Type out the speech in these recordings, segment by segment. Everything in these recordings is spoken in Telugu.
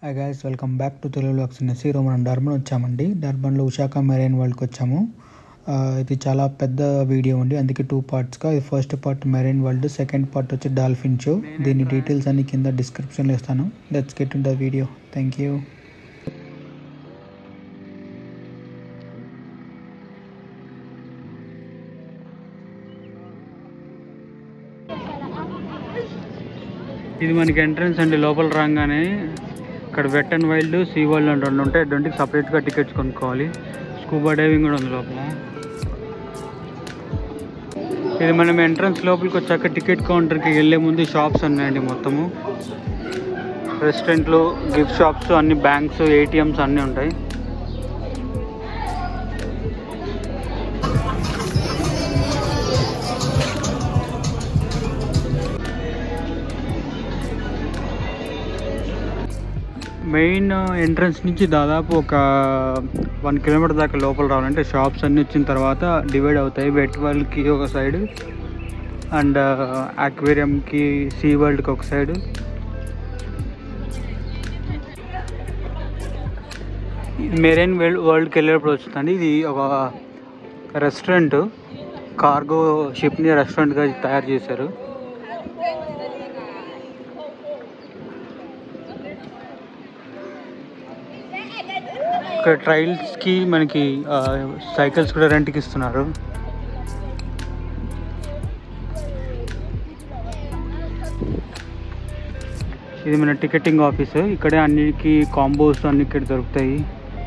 hi guys welcome back to Telugu vlogs అనేసి మనం డర్బన్ వచ్చామండి డర్బన్లో ఉషాకా మెరైన్ వరల్డ్కి వచ్చాము ఆ, ఇది చాలా పెద్ద వీడియో అండి అందుకే టూ పార్ట్స్గా ఇది first part Marine World second part వచ్చి డాల్ఫిన్ షో దీని డీటెయిల్స్ అన్ని కింద డిస్క్రిప్షన్లో ఇస్తాను let's get in the video thank you ఇది మనకి ఎంట్రన్స్ అండి లోపల రాగానే ఇక్కడ Wet and Wild Sea World అని రెండు ఉంటాయి రెండుకి సపరేట్గా టికెట్స్ కొనుక్కోవాలి స్కూబా డైవింగ్ కూడా ఉంది లోపల ఇది మనం ఎంట్రన్స్ లోపలికి వచ్చాక టికెట్ కౌంటర్కి వెళ్ళే ముందు షాప్స్ ఉన్నాయండి మొత్తము రెస్టారెంట్లు గిఫ్ట్ షాప్స్ అన్ని బ్యాంక్స్ ఏటీఎంస్ అన్నీ ఉంటాయి మెయిన్ ఎంట్రన్స్ నుంచి దాదాపు ఒక వన్ కిలోమీటర్ దాకా లోపల రావాలంటే షాప్స్ అన్నీ వచ్చిన తర్వాత డివైడ్ అవుతాయి వెట్ వరల్డ్కి ఒక సైడ్ అండ్ అక్వేరియంకి సీ వరల్డ్కి ఒక సైడ్ మెరైన్ వరల్డ్ వరల్డ్కి వెళ్ళేటప్పుడు వస్తుందండి ఇది ఒక రెస్టారెంట్ కార్గో షిప్ని రెస్టారెంట్గా తయారు చేశారు ఇక్కడ ట్రయల్స్కి మనకి ఆ, సైకిల్స్ కూడా రెంట్కి ఇస్తున్నారు ఇది మన టికెటింగ్ ఆఫీస్ ఇక్కడే అన్నిటికి కాంబోస్ అన్ని ఇక్కడ దొరుకుతాయి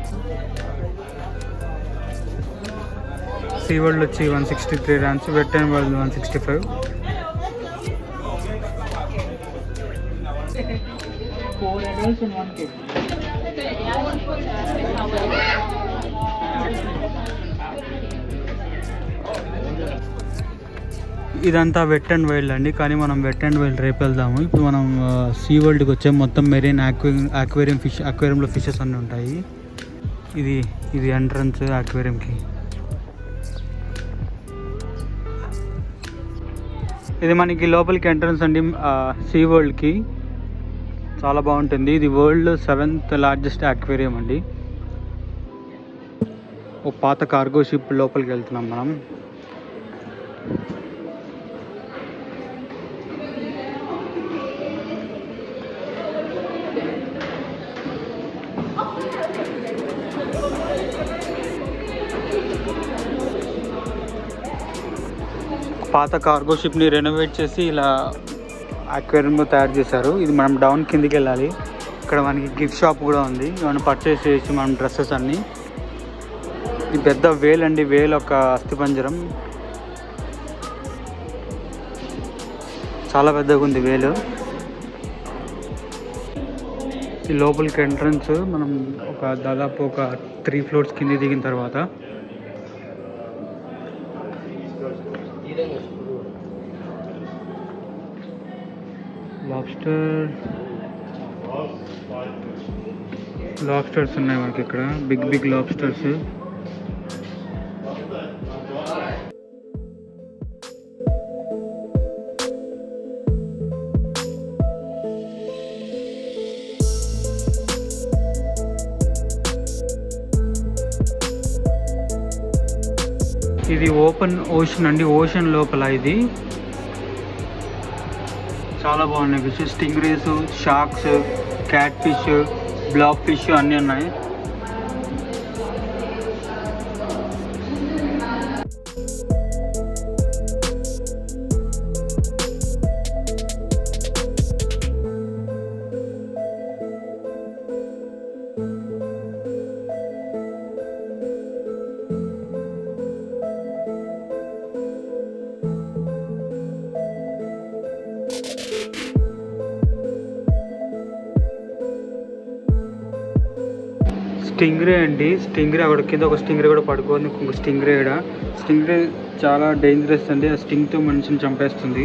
సీ వరల్డ్ వచ్చి one sixty three rands Wet and World one sixty five four adults and one kid ఇదంతా వెట్ అండ్ వైల్డ్ అండి కానీ మనం వెట్ అండ్ వైల్డ్ రేపు వెళ్దాము ఇప్పుడు మనం సీ వరల్డ్కి వచ్చాం మొత్తం మెరీన్ అక్వేరియం ఫిష్ అక్వేరియంలో ఫిషెస్ అన్నీ ఉంటాయి ఇది ఇది ఎంట్రన్స్ అక్వేరియంకి ఇది మనకి లోపలికి ఎంట్రన్స్ అండి సీ వరల్డ్కి చాలా బాగుంటుంది ఇది వరల్డ్ సెవెంత్ లార్జెస్ట్ అక్వేరియం అండి ఓ పాత కార్గో షిప్ లోపలికి వెళ్తున్నాం మనం పాత కార్గో షిప్ని రెనోవేట్ చేసి ఇలా అక్వేరియం తయారు చేశారు ఇది మనం డౌన్ కిందికి వెళ్ళాలి ఇక్కడ మనకి గిఫ్ట్ షాప్ కూడా ఉంది మనం పర్చేస్ చేసి మనం డ్రెస్సెస్ అన్నీ ఇది పెద్ద వేల్ అండి వేల్ ఒక అస్థిపంజరం చాలా పెద్దగా ఉంది వేలు ఈ లోపలికి ఎంట్రన్స్ మనం ఒక దాదాపు ఒక త్రీ ఫ్లోర్స్ కింద దిగిన తర్వాత లాబ్స్టర్ లాబ్స్టర్స్ ఉన్నాయి మనకి ఇక్కడ బిగ్ బిగ్ లాబ్స్టర్స్ ఇది ఓపెన్ ఓషన్ అండి ఓషన్ లోపల ఇది చాలా బాగున్నాయి fish stingrays sharks catfish black fish అన్నీ ఉన్నాయి స్టింగ్రే అండి స్టింగ్రే అక్కడ కింద ఒక స్టింగ్రే కూడా పడుకోండి ఇంకొక స్టింగ్రే ఇక్కడ స్టింగ్రే చాలా డేంజరస్ అండి ఆ స్టింగ్తో మనిషిని చంపేస్తుంది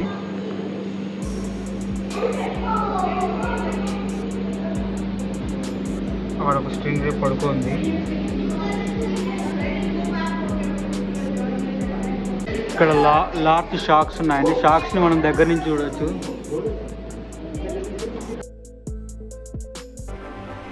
అక్కడ ఒక స్టింగ్రే పడుకోంది ఇక్కడ లా లార్జ్ షాక్స్ ఉన్నాయండి షాక్స్ని మనం దగ్గర నుంచి చూడొచ్చు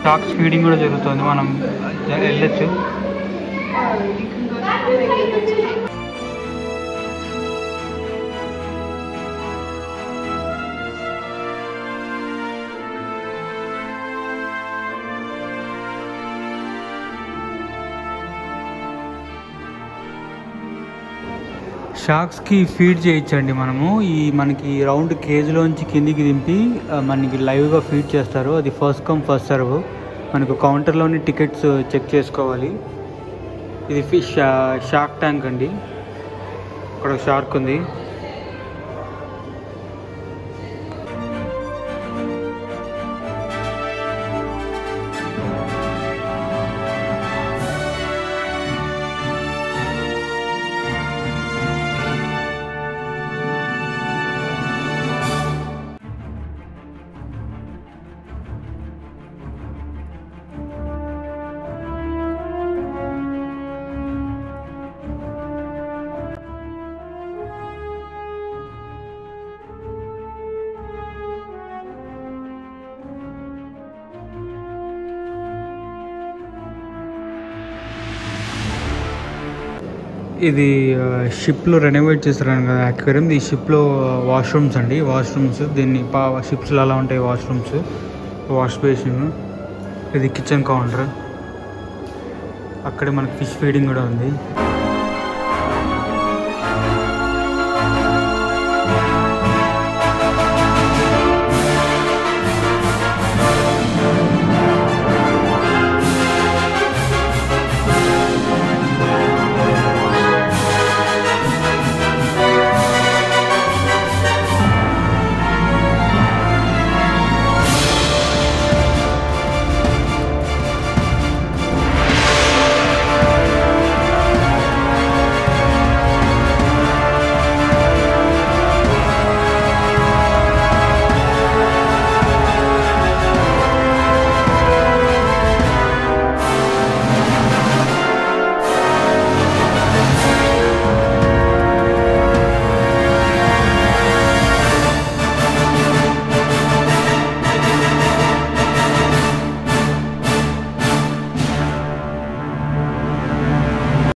షార్క్స్ ఫీడింగ్ కూడా జరుగుతుంది మనం వెళ్ళొచ్చు షార్క్స్కి ఫీడ్ చేయించండి మనము ఈ మనకి రౌండ్ కేజ్లోంచి కిందికి దింపి ఆ, మనకి లైవ్గా ఫీడ్ చేస్తారు అది ఫస్ట్ కమ్ ఫస్ట్ సర్వ్ మనకు కౌంటర్లోని టికెట్స్ చెక్ చేసుకోవాలి ఇది ఫిష్ షార్క్ ట్యాంక్ అండి ఇక్కడ ఒక షార్క్ ఉంది ఇది షిప్లో రెనోవేట్ చేస్తారని కదా అక్వేరియం ఈ షిప్లో వాష్రూమ్స్ అండి వాష్రూమ్స్ దీన్ని పా షిప్స్లో అలా ఉంటాయి వాష్రూమ్స్ వాష్ బేసిన్ ఇది కిచెన్ కౌంటర్ అక్కడే మనకి ఫిష్ ఫీడింగ్ కూడా ఉంది